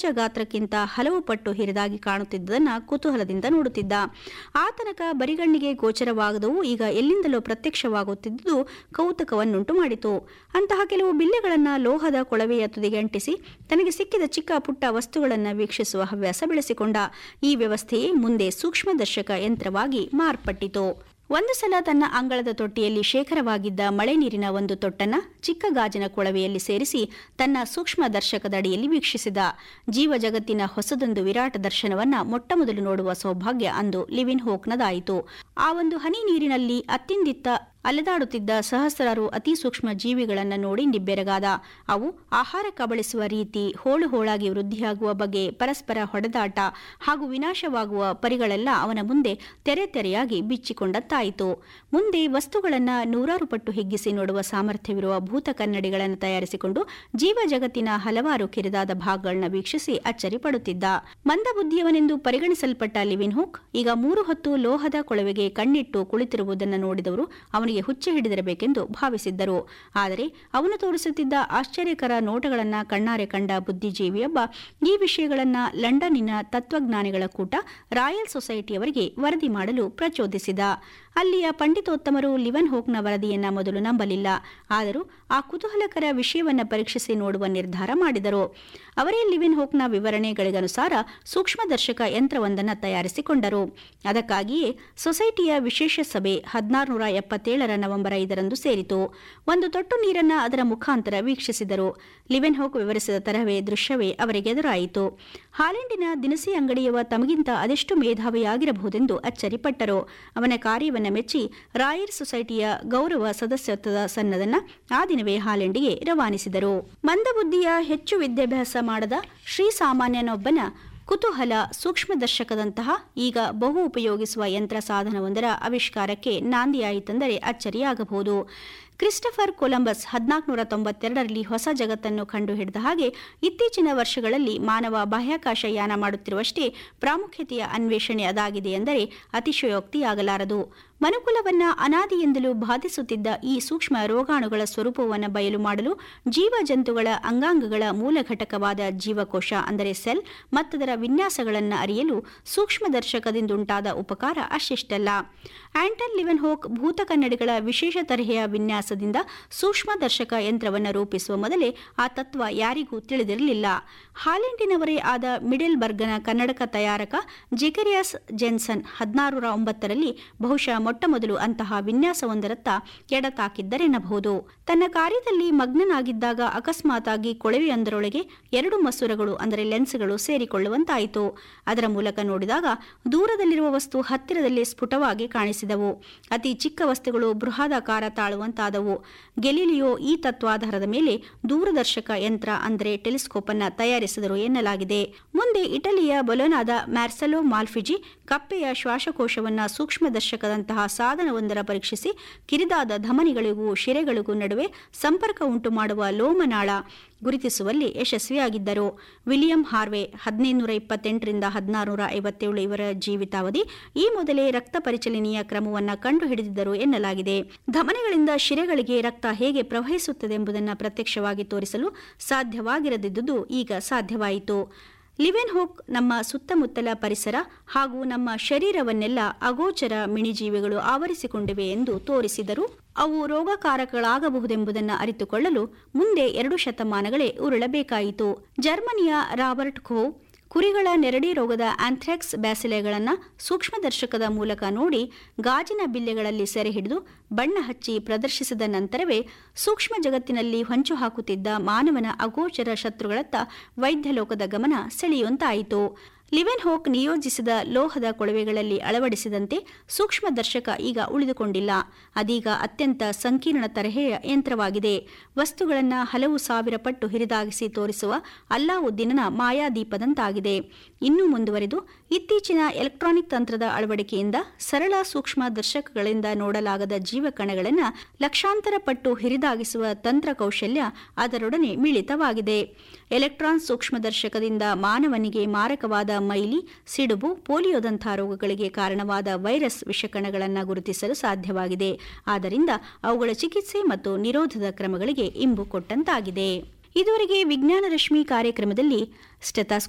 ಸಹಜ ಗಾತ್ರಕ್ಕಿಂತ ಹಲವು ಪಟ್ಟು ಹಿರಿದಾಗಿ ಕಾಣುತ್ತಿದ್ದುದನ್ನು ಕುತೂಹಲದಿಂದ ನೋಡುತ್ತಿದ್ದ ಆತನಕ ಬರಿಗಣ್ಣಿಗೆ ಗೋಚರವಾಗದವು ಈಗ ಎಲ್ಲಿಂದಲೋ ಪ್ರತ್ಯಕ್ಷವಾಗುತ್ತಿದ್ದುದು ಕೌತುಕವನ್ನುಂಟು ಮಾಡಿತು ಅಂತಹ ಕೆಲವು ಬಿಲ್ಲೆಗಳನ್ನು ಲೋಹದ ಕೊಳವೆಯ ತುದಿಗೆ ಅಂಟಿಸಿ ತನಗೆ ಸಿಕ್ಕಿದ ಚಿಕ್ಕ ಪುಟ್ಟ ವಸ್ತುಗಳನ್ನು ವೀಕ್ಷಿಸುವ ಹವ್ಯಾಸ ಬೆಳೆಸಿಕೊಂಡ ಈ ವ್ಯವಸ್ಥೆಯೇ ಮುಂದೆ ಸೂಕ್ಷ್ಮದರ್ಶಕ ಯಂತ್ರವಾಗಿ ಮಾರ್ಪಟ್ಟಿತು ಒಂದು ಸಲ ತನ್ನ ಅಂಗಳದ ತೊಟ್ಟಿಯಲ್ಲಿ ಶೇಖರವಾಗಿದ್ದ ಮಳೆ ನೀರಿನ ಒಂದು ತೊಟ್ಟನ್ನ ಚಿಕ್ಕ ಗಾಜಿನ ಕೊಳವೆಯಲ್ಲಿ ಸೇರಿಸಿ ತನ್ನ ಸೂಕ್ಷ್ಮ ದರ್ಶಕದ ಅಡಿಯಲ್ಲಿ ವೀಕ್ಷಿಸಿದ ಜೀವ ಜಗತ್ತಿನ ಹೊಸದೊಂದು ವಿರಾಟ ದರ್ಶನವನ್ನ ಮೊಟ್ಟಮೊದಲು ನೋಡುವ ಸೌಭಾಗ್ಯ ಅಂದು ಲಿವಿನ್ ಹೋಕ್ನದಾಯಿತು ಆ ಒಂದು ಹನಿ ನೀರಿನಲ್ಲಿ ಅತ್ತಿಂದಿತ್ತ ಅಲೆದಾಡುತ್ತಿದ್ದ ಸಹಸ್ರಾರು ಅತಿ ಸೂಕ್ಷ್ಮ ಜೀವಿಗಳನ್ನು ನೋಡಿ ನಿಬ್ಬೆರಗಾದ ಅವು ಆಹಾರ ಕಬಳಿಸುವ ರೀತಿ ಹೋಳು ಹೋಳಾಗಿ ವೃದ್ಧಿಯಾಗುವ ಬಗ್ಗೆ ಪರಸ್ಪರ ಹೊಡೆದಾಟ ಹಾಗೂ ವಿನಾಶವಾಗುವ ಪರಿಗಳೆಲ್ಲ ಅವನ ಮುಂದೆ ತೆರೆ ತೆರೆಯಾಗಿ ಬಿಚ್ಚಿಕೊಂಡತ್ತಾಯಿತು ಮುಂದೆ ವಸ್ತುಗಳನ್ನು ನೂರಾರು ಪಟ್ಟು ಹಿಗ್ಗಿಸಿ ನೋಡುವ ಸಾಮರ್ಥ್ಯವಿರುವ ಭೂತ ಕನ್ನಡಿಗಳನ್ನು ತಯಾರಿಸಿಕೊಂಡು ಜೀವ ಜಗತ್ತಿನ ಹಲವಾರು ಕಿರಿದಾದ ಭಾಗಗಳನ್ನ ವೀಕ್ಷಿಸಿ ಅಚ್ಚರಿ ಪಡುತ್ತಿದ್ದ ಮಂದಬುದ್ಧಿಯವನೆಂದು ಪರಿಗಣಿಸಲ್ಪಟ್ಟ ಲಿವಿನ್ ಹುಕ್ ಈಗ ಮೂರು ಹೊತ್ತು ಲೋಹದ ಕೊಳವೆಗೆ ಕಣ್ಣಿಟ್ಟು ಕುಳಿತಿರುವುದನ್ನು ನೋಡಿದವರು ಅವನಿಗೆ ಹುಚ್ಚೆ ಹಿಡಿದಿರಬೇಕೆಂದು ಭಾವಿಸಿದ್ದರು ಆದರೆ ಅವನು ತೋರಿಸುತ್ತಿದ್ದ ಆಶ್ಚರ್ಯಕರ ನೋಟಗಳನ್ನು ಕಣ್ಣಾರೆ ಕಂಡ ಬುದ್ಧಿಜೀವಿಯೊಬ್ಬ ಈ ವಿಷಯಗಳನ್ನ ಲಂಡನ್ನಿನ ತತ್ವಜ್ಞಾನಿಗಳ ಕೂಟ ರಾಯಲ್ ಸೊಸೈಟಿಯವರಿಗೆ ವರದಿ ಮಾಡಲು ಪ್ರಚೋದಿಸಿದ ಅಲ್ಲಿಯ ಪಂಡಿತೋತ್ತಮರು ಲಿವನ್ ಹೋಕ್ನ ವರದಿಯನ್ನ ಮೊದಲು ನಂಬಲಿಲ್ಲ ಆದರೂ ಆ ಕುತೂಹಲಕರ ವಿಷಯವನ್ನ ಪರೀಕ್ಷಿಸಿ ನೋಡುವ ನಿರ್ಧಾರ ಮಾಡಿದರು ಅವರೇ ಲಿವಿನ್ ಹೋಕ್ನ ವಿವರಣೆಗಳಿಗನುಸಾರ ಸೂಕ್ಷ್ಮದರ್ಶಕ ಯಂತ್ರವೊಂದನ್ನು ತಯಾರಿಸಿಕೊಂಡರು ಅದಕ್ಕಾಗಿಯೇ ಸೊಸೈಟಿಯ ವಿಶೇಷ ಸಭೆ ಹದಿನಾರುನೂರ ಎಪ್ಪತ್ತೇಳರ ನವೆಂಬರ್ ಐದರಂದು ಸೇರಿತು ಒಂದು ತೊಟ್ಟು ನೀರನ್ನ ಅದರ ಮುಖಾಂತರ ವೀಕ್ಷಿಸಿದರು ಲಿವೆನ್ ಹೋಕ್ ವಿವರಿಸಿದ ತರಹವೇ ದೃಶ್ಯವೇ ಅವರಿಗೆದುರಾಯಿತು ಹಾಲೆಂಡಿನ ದಿನಸಿ ಅಂಗಡಿಯವ ತಮಗಿಂತ ಅದೆಷ್ಟು ಮೇಧಾವಿಯಾಗಿರಬಹುದೆಂದು ಅಚ್ಚರಿಪಟ್ಟರು ಅವನ ಕಾರ್ಯವನ್ನ ಮೆಚ್ಚಿ ರಾಯರ್ ಸೊಸೈಟಿಯ ಗೌರವ ಸದಸ್ಯತ್ವದ ಸನ್ನದನ್ನ ಆ ದಿನವೇ ಹಾಲೆಂಡಿಗೆ ರವಾನಿಸಿದರು ಮಂದಬುದ್ಧಿಯ ಹೆಚ್ಚು ವಿದ್ಯಾಭ್ಯಾಸ ಮಾಡದ ಶ್ರೀಸಾಮಾನ್ಯನೊಬ್ಬನ ಕುತೂಹಲ ಸೂಕ್ಷ್ಮದರ್ಶಕದಂತಹ ಈಗ ಬಹು ಉಪಯೋಗಿಸುವ ಯಂತ್ರ ಸಾಧನವೊಂದರ ಆವಿಷ್ಕಾರಕ್ಕೆ ನಾಂದಿಯಾಯಿತೆಂದರೆ ಅಚ್ಚರಿಯಾಗಬಹುದು ಕ್ರಿಸ್ಟಫರ್ ಕೊಲಂಬಸ್ ಹದಿನಾಲ್ಕುನೂರ ತೊಂಬತ್ತೆರಡರಲ್ಲಿ ಹೊಸ ಜಗತ್ತನ್ನು ಕಂಡುಹಿಡಿದ ಹಾಗೆ ಇತ್ತೀಚಿನ ವರ್ಷಗಳಲ್ಲಿ ಮಾನವ ಬಾಹ್ಯಾಕಾಶ ಯಾನ ಮಾಡುತ್ತಿರುವಷ್ಟೇ ಪ್ರಾಮುಖ್ಯತೆಯ ಅನ್ವೇಷಣೆ ಅದಾಗಿದೆ ಎಂದರೆ ಅತಿಶಯೋಕ್ತಿಯಾಗಲಾರದು ಮನುಕುಲವನ್ನ ಅನಾದಿಯಿಂದಲೂ ಬಾಧಿಸುತ್ತಿದ್ದ ಈ ಸೂಕ್ಷ್ಮ ರೋಗಾಣುಗಳ ಸ್ವರೂಪವನ್ನು ಬಯಲು ಮಾಡಲು ಜೀವ ಜಂತುಗಳ ಅಂಗಾಂಗಗಳ ಮೂಲ ಘಟಕವಾದ ಜೀವಕೋಶ ಅಂದರೆ ಸೆಲ್ ಮತ್ತದರ ವಿನ್ಯಾಸಗಳನ್ನು ಅರಿಯಲು ಸೂಕ್ಷ್ಮದರ್ಶಕದಿಂದುಂಟಾದ ಉಪಕಾರ ಅಷ್ಟಿಷ್ಟಲ್ಲ ಆಂಟನ್ ಲಿವೆನ್ ಹೋಕ್ ಭೂತ ಕನ್ನಡಿಗಳ ವಿಶೇಷ ತರಹೆಯ ವಿನ್ಯಾಸದಿಂದ ಸೂಕ್ಷ್ಮದರ್ಶಕ ಯಂತ್ರವನ್ನು ರೂಪಿಸುವ ಮೊದಲೇ ಆ ತತ್ವ ಯಾರಿಗೂ ತಿಳಿದಿರಲಿಲ್ಲ ಹಾಲೆಂಡಿನವರೇ ಆದ ಮಿಡೆಲ್ ಬರ್ಗನ ಕನ್ನಡಕ ತಯಾರಕ ಜೆಕರಿಯಾಸ್ ಜೆನ್ಸನ್ ಹದಿನಾರುರ ಒಂಬತ್ತರಲ್ಲಿ ಬಹುಶಃ ಮೊಟ್ಟಮೊದಲು ಅಂತಹ ವಿನ್ಯಾಸವೊಂದರತ್ತ ಎಡತಾಕಿದ್ದರೆನ್ನಬಹುದು ತನ್ನ ಕಾರ್ಯದಲ್ಲಿ ಮಗ್ನನಾಗಿದ್ದಾಗ ಅಕಸ್ಮಾತಾಗಿ ಕೊಳವೆಯೊಂದರೊಳಗೆ ಎರಡು ಮಸೂರಗಳು ಅಂದರೆ ಲೆನ್ಸ್ಗಳು ಸೇರಿಕೊಳ್ಳುವಂತಾಯಿತು ಅದರ ಮೂಲಕ ನೋಡಿದಾಗ ದೂರದಲ್ಲಿರುವ ವಸ್ತು ಹತ್ತಿರದಲ್ಲಿ ಸ್ಫುಟವಾಗಿ ಕಾಣಿಸಿದವು ಅತಿ ಚಿಕ್ಕ ವಸ್ತುಗಳು ಬೃಹದಾಕಾರ ತಾಳುವಂತಾದವು ಗೆಲಿಲಿಯೋ ಈ ತತ್ವಾಧಾರದ ಮೇಲೆ ದೂರದರ್ಶಕ ಯಂತ್ರ ಅಂದರೆ ಟೆಲಿಸ್ಕೋಪ್ ಅನ್ನ ತಯಾರಿಸಿದರು ಎನ್ನಲಾಗಿದೆ ಮುಂದೆ ಇಟಲಿಯ ಬೊಲೊನಾದ ಮ್ಯಾರ್ಸೆಲೋ ಮಾಲ್ಫಿಜಿ ಕಪ್ಪೆಯ ಶ್ವಾಸಕೋಶವನ್ನ ಸೂಕ್ಷ್ಮದರ್ಶಕದಂತಹ ಸಾಧನವೊಂದರ ಪರೀಕ್ಷಿಸಿ ಕಿರಿದಾದ ಧಮನಿಗಳಿಗೂ ಶಿರೆಗಳಿಗೂ ನಡುವೆ ಸಂಪರ್ಕ ಉಂಟು ಮಾಡುವ ಲೋಮನಾಳ ಗುರುತಿಸುವಲ್ಲಿ ಯಶಸ್ವಿಯಾಗಿದ್ದರು ವಿಲಿಯಂ ಹಾರ್ವೆ ಹದಿನೈದುನೂರ ಇಪ್ಪತ್ತೆಂಟರಿಂದ ಹದಿನಾರುನೂರ ಐವತ್ತೇಳು ಇವರ ಜೀವಿತಾವಧಿ ಈ ಮೊದಲೇ ರಕ್ತ ಪರಿಚಲನೆಯ ಕ್ರಮವನ್ನು ಕಂಡುಹಿಡಿದಿದ್ದರು ಎನ್ನಲಾಗಿದೆ ಧಮನಿಗಳಿಂದ ಶಿರೆಗಳಿಗೆ ರಕ್ತ ಹೇಗೆ ಪ್ರವಹಿಸುತ್ತದೆ ಎಂಬುದನ್ನು ಪ್ರತ್ಯಕ್ಷವಾಗಿ ತೋರಿಸಲು ಸಾಧ್ಯವಾಗಿರದಿದ್ದುದು ಈಗ ಸಾಧ್ಯವಾಯಿತು ಲಿವೆನ್ ಹೋಕ್ ನಮ್ಮ ಸುತ್ತಮುತ್ತಲ ಪರಿಸರ ಹಾಗೂ ನಮ್ಮ ಶರೀರವನ್ನೆಲ್ಲ ಅಗೋಚರ ಮಿಣಿಜೀವಿಗಳು ಆವರಿಸಿಕೊಂಡಿವೆ ಎಂದು ತೋರಿಸಿದರು ಅವು ರೋಗಕಾರಕಗಳಾಗಬಹುದೆಂಬುದನ್ನು ಅರಿತುಕೊಳ್ಳಲು ಮುಂದೆ ಎರಡು ಶತಮಾನಗಳೇ ಉರುಳಬೇಕಾಯಿತು ಜರ್ಮನಿಯ ರಾಬರ್ಟ್ ಖೋ ಕುರಿಗಳ ನೆರಡಿ ರೋಗದ ಆಂಥ್ರಾಕ್ಸ್ ಬ್ಯಾಸಿಲೆಗಳನ್ನು ಸೂಕ್ಷ್ಮದರ್ಶಕದ ಮೂಲಕ ನೋಡಿ ಗಾಜಿನ ಬಿಲ್ಲೆಗಳಲ್ಲಿ ಸೆರೆ ಹಿಡಿದು ಬಣ್ಣ ಹಚ್ಚಿ ಪ್ರದರ್ಶಿಸಿದ ನಂತರವೇ ಸೂಕ್ಷ್ಮ ಜಗತ್ತಿನಲ್ಲಿ ಹೊಂಚು ಹಾಕುತ್ತಿದ್ದ ಮಾನವನ ಅಗೋಚರ ಶತ್ರುಗಳತ್ತ ವೈದ್ಯಲೋಕದ ಗಮನ ಸೆಳೆಯುವಂತಾಯಿತು ಲಿವೆನ್ ಹೋಕ್ ನಿಯೋಜಿಸಿದ ಲೋಹದ ಕೊಳವೆಗಳಲ್ಲಿ ಅಳವಡಿಸಿದಂತೆ ಸೂಕ್ಷ್ಮದರ್ಶಕ ಈಗ ಉಳಿದುಕೊಂಡಿಲ್ಲ ಅದೀಗ ಅತ್ಯಂತ ಸಂಕೀರ್ಣ ತರಹೆಯ ಯಂತ್ರವಾಗಿದೆ ವಸ್ತುಗಳನ್ನು ಹಲವು ಸಾವಿರ ಪಟ್ಟು ಹಿರಿದಾಗಿಸಿ ತೋರಿಸುವ ಅಲ್ಲಾವುದ್ದೀನನ ಮಾಯಾದೀಪದಂತಾಗಿದೆ ಇನ್ನೂ ಮುಂದುವರೆದು ಇತ್ತೀಚಿನ ಎಲೆಕ್ಟ್ರಾನಿಕ್ ತಂತ್ರದ ಅಳವಡಿಕೆಯಿಂದ ಸರಳ ಸೂಕ್ಷ್ಮ ದರ್ಶಕಗಳಿಂದ ನೋಡಲಾಗದ ಜೀವಕಣಗಳನ್ನು ಲಕ್ಷಾಂತರ ಪಟ್ಟು ಹಿರಿದಾಗಿಸುವ ತಂತ್ರ ಕೌಶಲ್ಯ ಅದರೊಡನೆ ಮಿಳಿತವಾಗಿದೆ ಎಲೆಕ್ಟ್ರಾನ್ ಸೂಕ್ಷ್ಮದರ್ಶಕದಿಂದ ಮಾನವನಿಗೆ ಮಾರಕವಾದ ಮೈಲಿ ಸಿಡುಬು ಪೋಲಿಯೋದಂಥ ರೋಗಗಳಿಗೆ ಕಾರಣವಾದ ವೈರಸ್ ವಿಷಕಣಗಳನ್ನು ಗುರುತಿಸಲು ಸಾಧ್ಯವಾಗಿದೆ ಆದ್ದರಿಂದ ಅವುಗಳ ಚಿಕಿತ್ಸೆ ಮತ್ತು ನಿರೋಧದ ಕ್ರಮಗಳಿಗೆ ಇಂಬು ಕೊಟ್ಟಂತಾಗಿದೆ ಇದುವರೆಗೆ ವಿಜ್ಞಾನ ರಶ್ಮಿ ಕಾರ್ಯಕ್ರಮದಲ್ಲಿ ಸ್ಟೆತಾಸ್